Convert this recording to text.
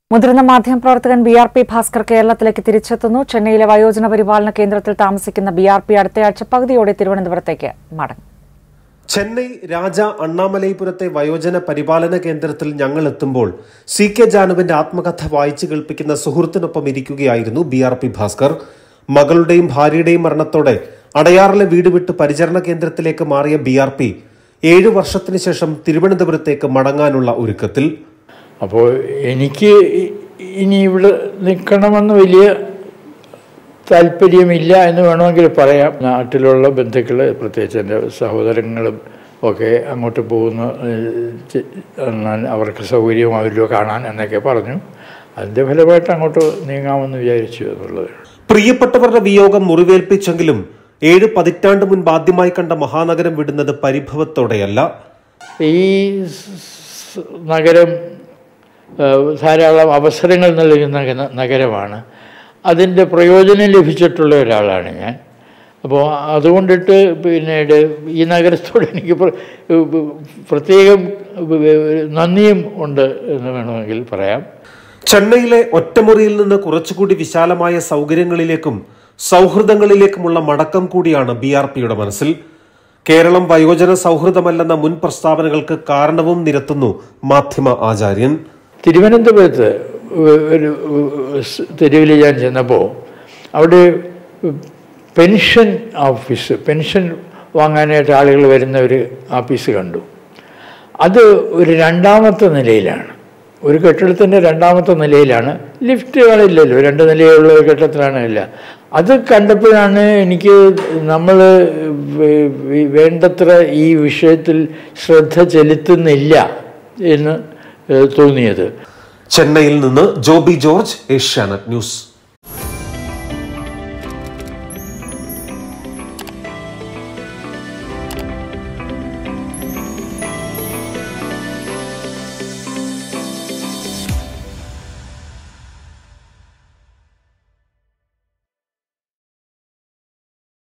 മുതിർന്ന മാധ്യമപ്രവർത്തകൻ B R P Bhaskar കേരളത്തിലേക്ക് തിരിച്ചെത്തുന്നു ചെന്നൈയിലെ വയോജന പരിപാലന കേന്ദ്രത്തിൽ താമസിക്കുന്ന ബി ആർ പി അടുത്തയാഴ്ച പകുതിയോടെ തിരുവനന്തപുരത്തേക്ക് മടങ്ങും ചെന്നൈ രാജ അണ്ണാമലൈപുരത്തെ വയോജന പരിപാലന കേന്ദ്രത്തിൽ ഞങ്ങൾ എത്തുമ്പോൾ സി കെ ജാനുവിന്റെ ആത്മകഥ വായിച്ചു കേൾപ്പിക്കുന്ന സുഹൃത്തിനൊപ്പം ഇരിക്കുകയായിരുന്നു ബി ആർ പി ഭാസ്കർ മകളുടെയും ഭാര്യയുടെയും മരണത്തോടെ അടയാറിലെ വീട് വിട്ട് പരിചരണ കേന്ദ്രത്തിലേക്ക് മാറിയ ബി ആർ പി ഏഴു വർഷത്തിനു ശേഷം തിരുവനന്തപുരത്തേക്ക് മടങ്ങാനുള്ള ഒരുക്കത്തിൽ അപ്പോൾ എനിക്ക് ഇ- ഇനി ഇവിടെ നിൽക്കണമെന്ന് വലിയ താല്പര്യമില്ല എന്ന് വേണമെങ്കിൽ പറയാം നാട്ടിലുള്ള ബന്ധുക്കൾ പ്രത്യേകിച്ച് എൻ്റെ സഹോദരങ്ങളും ഒക്കെ അങ്ങോട്ട് പോകുന്ന ഏഹ്, ചെ- എന്നാൽ അവർക്ക് സൗകര്യമാവില്ലോ കാണാൻ എന്നൊക്കെ പറഞ്ഞു അതിൻ്റെ ഫലമായിട്ട് അങ്ങോട്ട് നീങ്ങാമെന്ന് വിചാരിച്ചു എന്നുള്ളത് പ്രിയപ്പെട്ടവരുടെ വിയോഗം മുറിവേൽപ്പിച്ചെങ്കിലും ഏഴ് പതിറ്റാണ്ട് മുൻപ് ആദ്യമായി കണ്ട മഹാനഗരം വിടുന്നത് പരിഭവത്തോടെയല്ല ഈ സ് നഗരം ഏഹ്, ധാരാളം അവസരങ്ങൾ നൽകുന്ന നഗ- നഗരമാണ് അതിൻ്റെ പ്രയോജനം ലഭിച്ചിട്ടുള്ള ഒരാളാണ് ഞാൻ അപ്പോൾ അതുകൊണ്ടിട്ട് പിന്നീട് ഈ നഗരത്തോട് എനിക്ക് പ്ര- പ്രത്യേകം നന്ദിയും ഉണ്ട് എന്ന് വേണമെങ്കിൽ പറയാം ചെന്നൈയിലെ ഒറ്റമുറിയിൽ നിന്ന് കുറച്ചുകൂടി വിശാലമായ സൗകര്യങ്ങളിലേക്കും സൗഹൃദങ്ങളിലേക്കുമുള്ള മടക്കം കൂടിയാണ് ബി ആർ പിയുടെ മനസ്സിൽ കേരളം വയോജന സൗഹൃദമല്ലെന്ന മുൻ പ്രസ്താവനകൾക്ക് കാരണവും നിരത്തുന്നു മാധ്യമ ആചാര്യൻ തിരുവനന്തപുരത്ത് ഒരു തെരുവിൽ ഞാൻ ചെന്നപ്പോൾ അവിടെ പെൻഷൻ ഓഫീസ് പെൻഷൻ വാങ്ങാനായിട്ട് ആളുകൾ വരുന്ന ഒരു ഓഫീസ് കണ്ടു അത് ഒരു രണ്ടാമത്തെ നിലയിലാണ് ഒരു കെട്ടിടത്തിൻ്റെ രണ്ടാമത്തെ നിലയിലാണ് ലിഫ്റ്റുകളില്ലല്ലോ രണ്ട് നിലയുള്ള ഒരു കെട്ടിടത്തിലാണ് ഇല്ല അത് കണ്ടപ്പോഴാണ് എനിക്ക് നമ്മൾ വേണ്ടത്ര ഈ വിഷയത്തിൽ ശ്രദ്ധ ചെലുത്തുന്നില്ല എന്ന് ഏഹ്, തോന്നിയത് ചെന്നൈയിൽ നിന്ന് ജോബി ജോർജ് ഏഷ്യാനെറ്റ് ന്യൂസ്